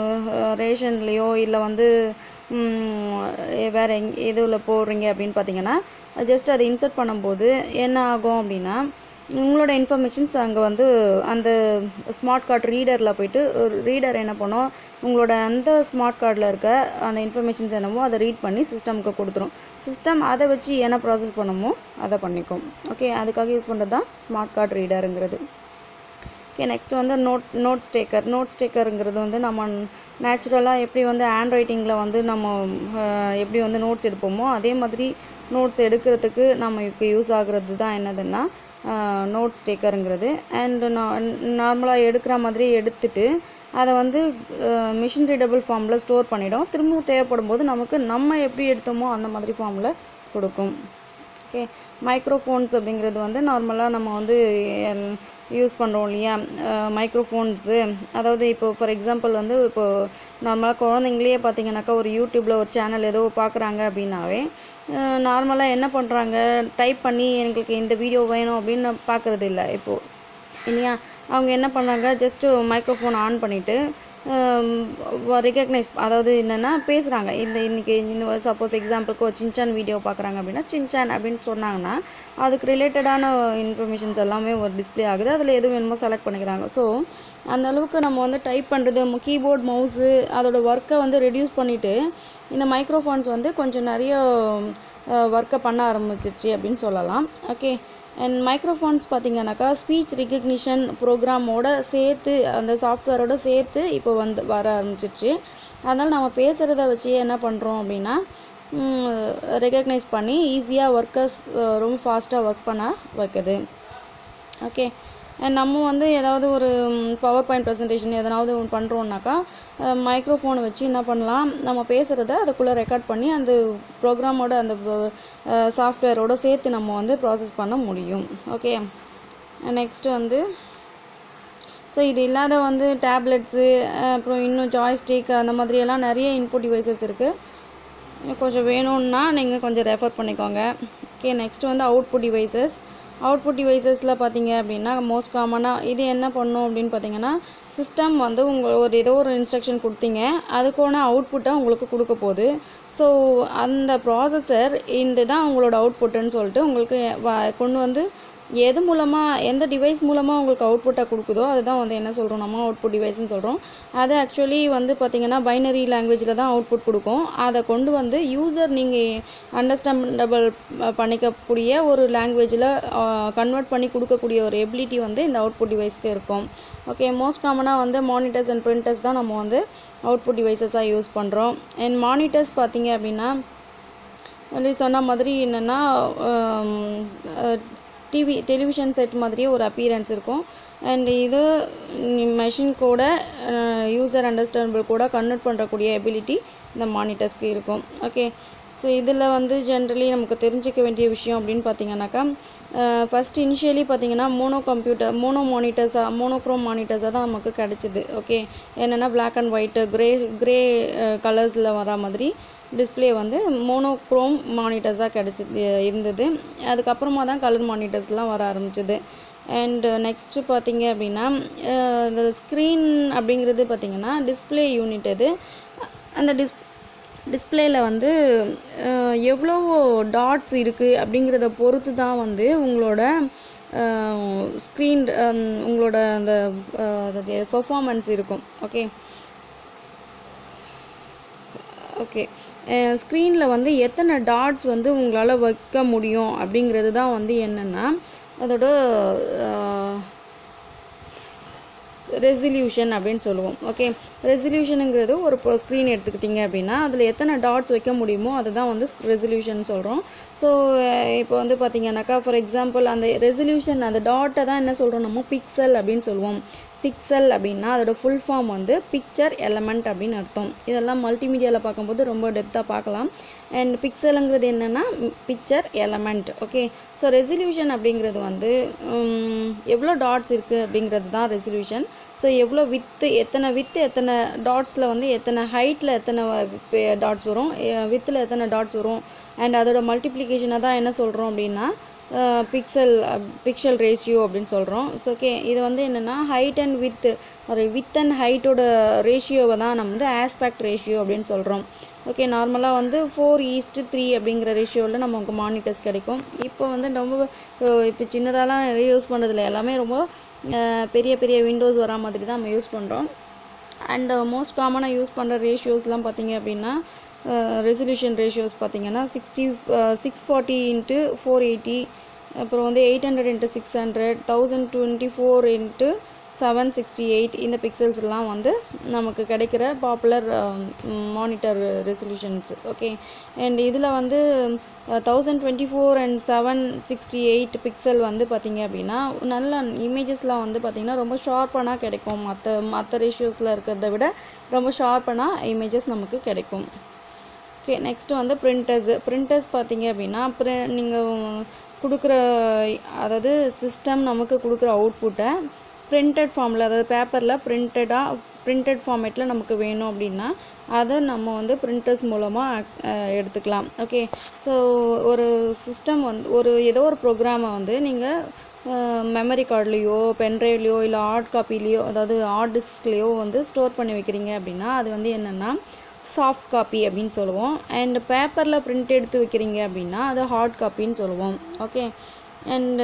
ரேஷன்லேயோ இல்லை வந்து ம், வேறு எங் எதுவில் போடுறீங்க அப்படின்னு பார்த்தீங்கன்னா ஜஸ்ட் அதை இன்சர்ட் பண்ணும்போது என்ன ஆகும் அப்படின்னா உங்களோட இன்ஃபர்மேஷன்ஸ் அங்கே வந்து அந்த ஸ்மார்ட் கார்டு ரீடரில் போயிட்டு ரீடர் என்ன பண்ணும் உங்களோட அந்த ஸ்மார்ட் கார்டில் இருக்க அந்த இன்ஃபர்மேஷன்ஸ் என்னமோ அதை ரீட் பண்ணி சிஸ்டமுக்கு கொடுத்துரும் சிஸ்டம் அதை வச்சு என்ன ப்ராசஸ் பண்ணுமோ அதை பண்ணிக்கும் ஓகே அதுக்காக யூஸ் பண்ணுறது தான் ஸ்மார்ட் கார்டு ரீடருங்கிறது ஓகே நெக்ஸ்ட் வந்து நோட் நோட்ஸ் டேக்கர் நோட்ஸ் டேக்கருங்கிறது வந்து நம்ம நேச்சுரலாக எப்படி வந்து ஹேண்ட் ரைட்டிங்கில் வந்து நம்ம அஹ், எப்படி வந்து நோட்ஸ் எடுப்போமோ அதே மாதிரி நோட்ஸ் எடுக்கிறதுக்கு நமக்கு யூஸ் ஆகுறது தான் என்னதுன்னா நோட்ஸ் டேக்கருங்கிறது அண்ட் நார்மலாக எடுக்கிற மாதிரி எடுத்துட்டு அதை வந்து மிஷின் ரீடபிள் ஃபார்மில் ஸ்டோர் பண்ணிடும் திரும்பவும் தேவைப்படும் போது நமக்கு நம்ம எப்படி எடுத்தோமோ அந்த மாதிரி ஃபார்மில் கொடுக்கும் ஓகே மைக்ரோஃபோன்ஸ் அப்படிங்கிறது வந்து நார்மலாக நம்ம வந்து யூஸ் பண்ணுறோம் இல்லையா மைக்ரோஃபோன்ஸு அதாவது இப்போ ஃபார் எக்ஸாம்பிள் வந்து இப்போ நார்மலாக குழந்தைங்களே பார்த்தீங்கன்னாக்கா ஒரு யூடியூப்பில் ஒரு சேனல் ஏதோ பார்க்குறாங்க அப்படின்னாவே நார்மலாக என்ன பண்ணுறாங்க டைப் பண்ணி எங்களுக்கு இந்த வீடியோ வேணும் அப்படின்னு பார்க்குறது இல்லை இப்போது இல்லையா அவங்க என்ன பண்ணாங்க ஜஸ்ட்டு மைக்ரோஃபோன் ஆன் பண்ணிவிட்டு ரெகக்னைஸ் அதாவது என்னென்னா பேசுகிறாங்க இந்த இன்றைக்கி இந்த சப்போஸ் எக்ஸாம்பிளுக்கு ஒரு சின்சான் வீடியோ பார்க்குறாங்க அப்படின்னா சின்சான் அப்படின்னு சொன்னாங்கன்னா அதுக்கு ரிலேட்டடான இன்ஃபர்மேஷன்ஸ் எல்லாமே ஒரு டிஸ்ப்ளே ஆகுது அதில் எது வேணுமோ செலக்ட் பண்ணிக்கிறாங்க ஸோ அந்த அளவுக்கு நம்ம வந்து டைப் பண்ணுறது கீபோர்ட் மவுஸு அதோட ஒர்க்கை வந்து ரெடியூஸ் பண்ணிவிட்டு இந்த மைக்ரோஃபோன்ஸ் வந்து கொஞ்சம் நிறைய ஒர்க்கை பண்ண ஆரம்பிச்சிருச்சு அப்படின்னு சொல்லலாம் ஓகே அண்ட் மைக்ரோஃபோன்ஸ் பார்த்தீங்கன்னாக்கா ஸ்பீச் ரிகக்னிஷன் ப்ரோக்ராமோட சேர்த்து அந்த சாஃப்ட்வேரோட சேர்த்து இப்போ வந்து வர ஆரம்பிச்சிருச்சு அதனால் நம்ம பேசுகிறத வச்சு என்ன பண்ணுறோம் அப்படின்னா ரெகக்னைஸ் பண்ணி ஈஸியாக ஒர்க்கர்ஸ் ரொம்ப ஃபாஸ்ட்டாக ஒர்க் பண்ண வைக்குது ஓகே அண்ட் நம்ம வந்து ஏதாவது ஒரு பவர் பாயிண்ட் ப்ரெசன்டேஷன் எதனாவது ஒன்று பண்ணுறோம்னாக்கா மைக்ரோஃபோனை வச்சு என்ன பண்ணலாம் நம்ம பேசுகிறத அதுக்குள்ளே ரெக்கார்ட் பண்ணி அந்த ப்ரோக்ராமோட அந்த சாஃப்ட்வேரோட சேர்த்து நம்ம வந்து ப்ராசஸ் பண்ண முடியும் ஓகே நெக்ஸ்ட்டு வந்து ஸோ இது இல்லாத வந்து டேப்லெட்ஸு அப்புறம் இன்னும் ஜாய்ஸ்டிக் அந்த மாதிரியெல்லாம் நிறைய இன்புட் டிவைசஸ் இருக்குது கொஞ்சம் வேணும்னா நீங்கள் கொஞ்சம் ரெஃபர் பண்ணிக்கோங்க ஓகே நெக்ஸ்ட் வந்து அவுட்புட் டிவைசஸ் அவுட்புட் டிவைசஸில் பார்த்தீங்க அப்படின்னா மோஸ்ட் காமனாக இது என்ன பண்ணும் அப்படின்னு பார்த்தீங்கன்னா சிஸ்டம் வந்து உங்கள் ஒரு ஏதோ ஒரு இன்ஸ்ட்ரக்ஷன் கொடுத்தீங்க அதுக்கான அவுட்புட்டை உங்களுக்கு கொடுக்க போகுது ஸோ அந்த ப்ராசஸர் இந்த தான் உங்களோட அவுட்புட்டுன்னு சொல்லிட்டு உங்களுக்கு வ- கொண்டு வந்து எது மூலமாக எந்த டிவைஸ் மூலமாக உங்களுக்கு அவுட்புட்டை கொடுக்குதோ அதுதான் வந்து என்ன சொல்கிறோம் நம்ம அவுட்புட் டிவைஸ்னு சொல்கிறோம் அது ஆக்சுவலி வந்து பார்த்திங்கன்னா பைனரி லாங்குவேஜில் தான் அவுட்புட் கொடுக்கும் அதை கொண்டு வந்து யூசர் நீங்கள் அண்டர்ஸ்டாண்டபிள் பண்ணிக்கக்கூடிய ஒரு லாங்குவேஜில் கன்வெர்ட் பண்ணி கொடுக்கக்கூடிய ஒரு எபிலிட்டி வந்து இந்த அவுட்புட் டிவைஸ்க்கு இருக்கும் ஓகே மோஸ்ட் காமனாக வந்து மானிட்டர்ஸ் அண்ட் பிரிண்டர்ஸ் தான் நம்ம வந்து அவுட்புட் டிவைசஸாக யூஸ் பண்ணுறோம் அண்ட் மானிட்டர்ஸ் பார்த்தீங்க அப்படின்னா அப்படி சொன்ன மாதிரி என்னென்னா டிவி டெலிவிஷன் செட் மாதிரியே ஒரு அப்பியரன்ஸ் இருக்கும் அண்ட் இது மெஷின் கூட யூசர் அண்டர்ஸ்டாண்டபிள் கூட கன்வெர்ட் பண்ணுறக்கூடிய எபிலிட்டி இந்த மானிட்டர்ஸ்க்கு இருக்கும் ஓகே ஸோ இதில் வந்து ஜென்ரலி நமக்கு தெரிஞ்சுக்க வேண்டிய விஷயம் அப்படின்னு பார்த்தீங்கன்னாக்கா ஃபஸ்ட் இனிஷியலி பார்த்தீங்கன்னா மோனோ கம்ப்யூட்டர் மோனோ மானிட்டர்ஸாக மோனோக்ரோம் மானிட்டர்ஸாக தான் நமக்கு கிடச்சிது ஓகே என்னென்னா Black and white grey grey கலர்ஸில் வர மாதிரி டிஸ்ப்ளே வந்து மோனோக்ரோம் மானிட்டர்ஸாக கிடச்சிது இருந்தது அதுக்கப்புறமா தான் கலர் மானிட்டர்ஸ்லாம் வர ஆரம்பிச்சது அண்ட் நெக்ஸ்ட்டு பார்த்தீங்க அப்படின்னா அஹ் இந்த ஸ்க்ரீன் அப்படிங்கிறது பார்த்தீங்கன்னா டிஸ்ப்ளே யூனிட் இது அந்த டிஸ் டிஸ்பிளேல வந்து அஹ், எவ்வளோ டாட்ஸ் இருக்குது அப்படிங்கிறத பொறுத்து தான் வந்து உங்களோட ஸ்க்ரீன் உங்களோட அந்த பெர்ஃபார்மன்ஸ் இருக்கும் ஓகே ஓகே ஸ்க்ரீனில் வந்து எத்தனை டாட்ஸ் வந்து உங்களால் வைக்க முடியும் அப்படிங்கிறது தான் வந்து என்னென்னா அதோட ரெசல்யூஷன் அப்படின்னு சொல்லுவோம் ஓகே ரெசல்யூஷனுங்கிறது ஒரு இப்போ ஸ்க்ரீன் எடுத்துக்கிட்டிங்க அப்படின்னா அதில் எத்தனை டாட்ஸ் வைக்க முடியுமோ அதுதான் வந்து ரெசல்யூஷன் சொல்கிறோம் ஸோ இப்போ வந்து பார்த்தீங்கன்னாக்கா ஃபார் எக்ஸாம்பிள் அந்த ரெசல்யூஷன் அந்த டாட்டை தான் என்ன சொல்கிறோம் நம்ம பிக்சல் அப்படின்னு சொல்லுவோம் பிக்சல் அப்படின்னா அதோட ஃபுல் ஃபார்ம் வந்து பிக்சர் எலமெண்ட் அப்படின்னு அர்த்தம் இதெல்லாம் மல்டிமீடியாவில் பார்க்கும்போது ரொம்ப டெப்த்தாக பார்க்கலாம் அண்ட் பிக்சலுங்கிறது என்னென்னா picture element okay so resolution அப்படிங்கிறது வந்து உம், எவ்வளோ டாட்ஸ் இருக்குது அப்படிங்கிறது தான் ரெசல்யூஷன் ஸோ எவ்வளோ வித்து எத்தனை வித்து எத்தனை டாட்ஸில் வந்து எத்தனை ஹைட்டில் எத்தனை டாட்ஸ் வரும் வித்தில் எத்தனை டாட்ஸ் வரும் அண்ட் அதோட மல்டிப்ளிகேஷனை தான் என்ன சொல்கிறோம் அப்படின்னா பிக்சல் பிக்சல் ரேஷியோ அப்படின்னு சொல்கிறோம் ஸோ ஓகே இது வந்து என்னென்னா ஹைட் அண்ட் வித் ஒரு வித் அண்ட் ஹைட்டோட ரேஷியோவை தான் நம்ம வந்து ஆஸ்பெக்ட் ரேஷியோ அப்படின்னு சொல்கிறோம் ஓகே நார்மலாக வந்து ஃபோர் ஈஸ்ட்டு த்ரீ அப்படிங்கிற ரேஷியோவில் நமக்கு மானிட்டர்ஸ் கிடைக்கும் இப்போ வந்து ரொம்ப இப்போ சின்னதாலாம் நிறைய யூஸ் பண்ணுறதில்ல எல்லாமே ரொம்ப அஹ், பெரிய பெரிய விண்டோஸ் வரா மாதிரி தான் நம்ம யூஸ் பண்ணுறோம் அண்ட் மோஸ்ட் காமனாக யூஸ் பண்ணுற ரேஷியோஸ்லாம் பார்த்தீங்க அப்படின்னா ரெசல்யூஷன் ரேஷியோஸ் பார்த்தீங்கன்னா sixty six forty into four eighty அப்புறம் வந்து eight hundred into six hundred thousand twenty four into seven sixty eight இந்த பிக்சல்ஸ்லாம் வந்து நமக்கு கிடைக்கிற popular monitor resolutions okay and இதில் வந்து thousand twenty four and seven sixty eight pixel வந்து பார்த்தீங்க அப்படின்னா நல்ல இமேஜஸ்லாம் வந்து பார்த்திங்கன்னா ரொம்ப ஷார்ப்பானா கிடைக்கும் மற்ற மற்ற ரேஷியோஸில் இருக்கிறத விட ரொம்ப ஷார்ப்பானா இமேஜஸ் நமக்கு கிடைக்கும் ஓகே நெக்ஸ்ட் வந்து பிரிண்டர்ஸ் பிரிண்டர்ஸ் பார்த்தீங்க அப்படின்னா பிரி நீங்கள் கொடுக்குற அதாவது சிஸ்டம் நமக்கு கொடுக்குற அவுட்புட்டை பிரிண்டட் ஃபார்மில் அதாவது பேப்பரில் பிரிண்டடாக பிரிண்டட் ஃபார்மேட்டில் நமக்கு வேணும் அப்படின்னா அதை நம்ம வந்து பிரிண்டர்ஸ் மூலமாக எடுத்துக்கலாம் ஓகே ஸோ ஒரு சிஸ்டம் வந்து ஒரு ஏதோ ஒரு ப்ரோக்ராமை வந்து நீங்கள் மெமரி கார்ட்லேயோ பென்ட்ரைவ்லேயோ இல்லை ஹார்ட் காப்பிலேயோ அதாவது ஹார்ட் டிஸ்க்லேயோ வந்து ஸ்டோர் பண்ணி வைக்கிறீங்க அப்படின்னா அது வந்து என்னென்னா சாஃப்ட் காப்பி அப்படின்னு சொல்லுவோம் அண்ட் பேப்பரில் பிரிண்ட் எடுத்து வைக்கிறீங்க அப்படின்னா அது ஹார்ட் காப்பின்னு சொல்லுவோம் ஓகே அண்ட்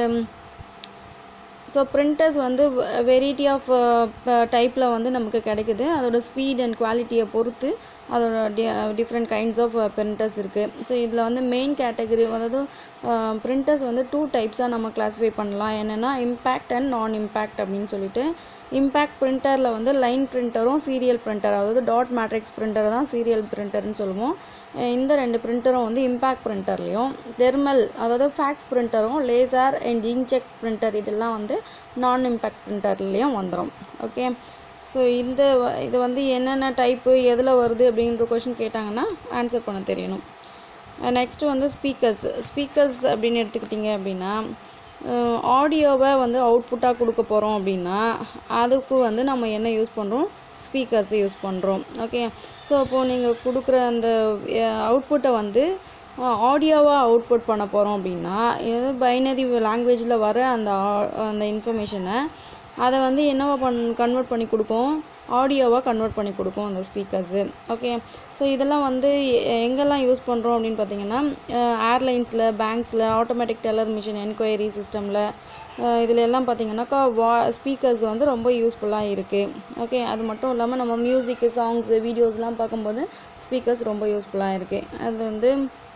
ஸோ பிரிண்டர்ஸ் வந்து வெரைட்டி ஆஃப் டைப்பில் வந்து நமக்கு கிடைக்குது அதோட ஸ்பீட் அண்ட் குவாலிட்டியை பொறுத்து அதோட டி டிஃப்ரெண்ட் கைண்ட்ஸ் ஆஃப் பிரிண்டர்ஸ் இருக்குது ஸோ இதில் வந்து மெயின் கேட்டகரி அதாவது பிரிண்டர்ஸ் வந்து டூ டைப்ஸாக நம்ம கிளாஸிஃபை பண்ணலாம் என்னென்னா இம்பேக்ட் அண்ட் நான் இம்பேக்ட் அப்படின்னு சொல்லிட்டு இம்பேக்ட் பிரிண்டரில் வந்து லைன் பிரிண்டரும் சீரியல் பிரிண்டர் அதாவது டாட் மேட்ரிக்ஸ் பிரிண்டர் தான் சீரியல் பிரிண்டர்னு சொல்லுவோம் அஹ் இந்த ரெண்டு பிரிண்டரும் வந்து இம்பேக்ட் பிரிண்டர்லேயும் தெர்மல் அதாவது ஃபேக்ஸ் பிரிண்டரும் லேசர் அண்ட் இன்ஜெக்ட் பிரிண்டர் இதெல்லாம் வந்து நான் இம்பேக்ட் பிரிண்டர்லேயும் வந்துடும் ஓகே ஸோ இந்த வ- இது வந்து என்னென்ன டைப்பு எதில் வருது அப்படின்ற கொஷின் கேட்டாங்கன்னா ஆன்சர் பண்ண தெரியணும் நெக்ஸ்ட்டு வந்து ஸ்பீக்கர்ஸ் ஸ்பீக்கர்ஸ் அப்படின்னு எடுத்துக்கிட்டிங்க அப்படின்னா ஆடியோவை வந்து அவுட்புட்டாக கொடுக்க போகிறோம் அப்படின்னா அதுக்கு வந்து நம்ம என்ன யூஸ் பண்ணுறோம் ஸ்பீக்கர்ஸ் யூஸ் பண்ணுறோம் ஓகே ஸோ இப்போது நீங்கள் கொடுக்குற அந்த அவுட்புட்டை வந்து ஆடியோவாக அவுட்புட் பண்ண போகிறோம் அப்படின்னா இது பைனரி லாங்குவேஜில் வர அந்த au- அந்த இன்ஃபர்மேஷனை அதை வந்து என்னவா பண் கன்வெர்ட் பண்ணி கொடுக்கும் ஆடியோவாக கன்வெர்ட் பண்ணி கொடுக்கும் அந்த ஸ்பீக்கர்ஸு ஓகே ஸோ இதெல்லாம் வந்து எ- எங்கெல்லாம் யூஸ் பண்ணுறோம் அப்படின்னு பார்த்தீங்கன்னா ஏர்லைன்ஸில் பேங்க்ஸில் ஆட்டோமேட்டிக் டெல்லர் மிஷின் என்கொயரி சிஸ்டமில் இதில் எல்லாம் பார்த்தீங்கன்னாக்கா வா ஸ்பீக்கர்ஸ் வந்து ரொம்ப யூஸ்ஃபுல்லாக இருக்குது ஓகே அது மட்டும் இல்லாமல் நம்ம மியூசிக்கு சாங்ஸு வீடியோஸ்லாம் பார்க்கும்போது ஸ்பீக்கர்ஸ் ரொம்ப யூஸ்ஃபுல்லாக இருக்குது அது வந்து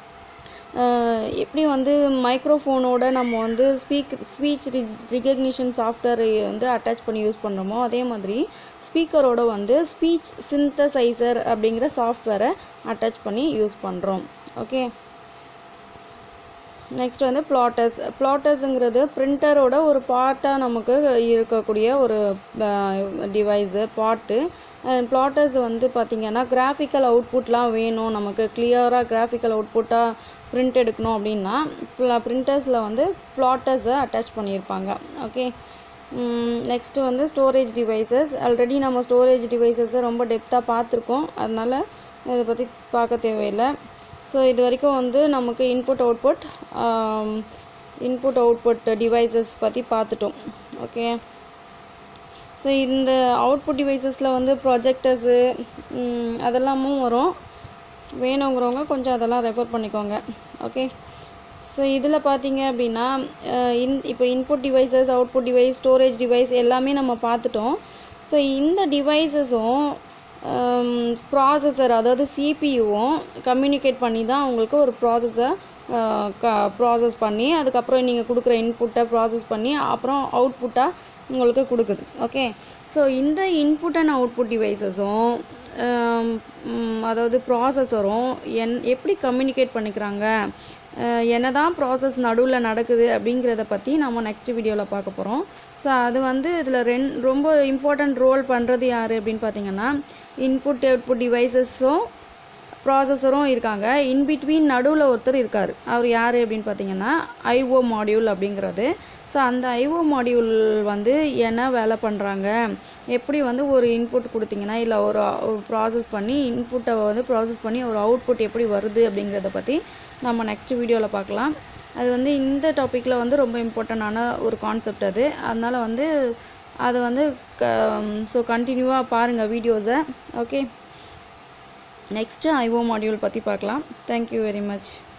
அஹ் எப்படி வந்து மைக்ரோஃபோனோட நம்ம வந்து ஸ்பீக் ஸ்பீச் ரிகக்னிஷன் சாஃப்ட்வேர் வந்து அட்டாச் பண்ணி யூஸ் பண்ணுறோமோ அதே மாதிரி ஸ்பீக்கரோட வந்து ஸ்பீச் சிந்தசைசர் அப்படிங்கிற சாஃப்ட்வேரை அட்டாச் பண்ணி யூஸ் பண்ணுறோம் ஓகே நெக்ஸ்ட் வந்து ப்ளாட்டர்ஸ் ப்ளாட்டர்ஸுங்கிறது பிரிண்டரோட ஒரு பார்ட்டாக நமக்கு இருக்கக்கூடிய ஒரு டிவைஸு பார்ட்டு ப்ளாட்டர்ஸ் வந்து பார்த்திங்கன்னா கிராஃபிக்கல் அவுட்புட்லாம் வேணும் நமக்கு கிளியராக கிராஃபிக்கல் அவுட்புட்டாக பிரிண்ட் எடுக்கணும் அப்படின்னா பிரிண்டர்ஸில் வந்து ப்ளாட்டர்ஸை அட்டாச் பண்ணியிருப்பாங்க ஓகே நெக்ஸ்ட்டு வந்து ஸ்டோரேஜ் டிவைசஸ் ஆல்ரெடி நம்ம ஸ்டோரேஜ் டிவைசஸை ரொம்ப டெப்த்தாக பார்த்துருக்கோம் அதனால் இதை பற்றி பார்க்க தேவையில்லை ஸோ இது வரைக்கும் வந்து நமக்கு input output input output devices பற்றி பார்த்துட்டோம் ஓகே ஸோ இந்த அவுட்புட் டிவைசஸில் வந்து ப்ரொஜெக்டர்ஸு அதெல்லாமும் வரும் வேணுங்கிறவங்க கொஞ்சம் அதெல்லாம் ரெஃபர் பண்ணிக்கோங்க ஓகே ஸோ இதில் பார்த்தீங்க அப்படின்னா அஹ் இன் இப்போ input devices output device storage device எல்லாமே நம்ம பார்த்துட்டோம் ஸோ இந்த டிவைசஸும் ப்ராசஸர் அதாவது சிபியுவும் கம்யூனிகேட் பண்ணி தான் உங்களுக்கு ஒரு ப்ராசஸை க ப்ராசஸ் பண்ணி அதுக்கப்புறம் நீங்கள் கொடுக்குற இன்புட்டை ப்ராசஸ் பண்ணி அப்புறம் அவுட்புட்டாக உங்களுக்கு கொடுக்குது ஓகே ஸோ இந்த இன்புட் அண்ட் அவுட்புட் டிவைசஸும் அதாவது ப்ராசஸரும் என் எப்படி கம்யூனிகேட் பண்ணிக்கிறாங்க அஹ் என்னதான் ப்ராசஸ் நடுவில் நடக்குது அப்படிங்கிறத பற்றி நம்ம நெக்ஸ்ட் வீடியோவில் பார்க்க போகிறோம் ஸோ அது வந்து இதில் ரெண் ரொம்ப இம்பார்ட்டண்ட் ரோல் பண்ணுறது யார் அப்படின்னு பார்த்தீங்கன்னா இன்புட் அவுட்புட் டிவைசஸும் ப்ராசஸரும் இருக்காங்க இன் பிட்வீன் நடுவில் ஒருத்தர் இருக்கார் அவர் யார் அப்படின்னு பார்த்தீங்கன்னா ஐஓ மாடியூல் அப்படிங்கிறது ஸோ அந்த ஐஓ மாடியூல் வந்து என்ன வேலை பண்ணுறாங்க எப்படி வந்து ஒரு இன்புட் கொடுத்தீங்கன்னா இல்லை ஒரு ப்ராசஸ் பண்ணி இன்புட்டை வந்து ப்ராசஸ் பண்ணி ஒரு அவுட்புட் எப்படி வருது அப்படிங்கிறத பற்றி நம்ம நெக்ஸ்ட் வீடியோவில் பார்க்கலாம் அது வந்து இந்த டாப்பிக்கில் வந்து ரொம்ப இம்பார்ட்டண்டான ஒரு கான்செப்ட் அது அதனால் வந்து அதை வந்து ஸோ கண்டினியூவாக பாருங்கள் வீடியோஸை ஓகே நெக்ஸ்ட்டு ஐஓ மாடியூல் பற்றி பார்க்கலாம் தேங்க்யூ வெரி மச்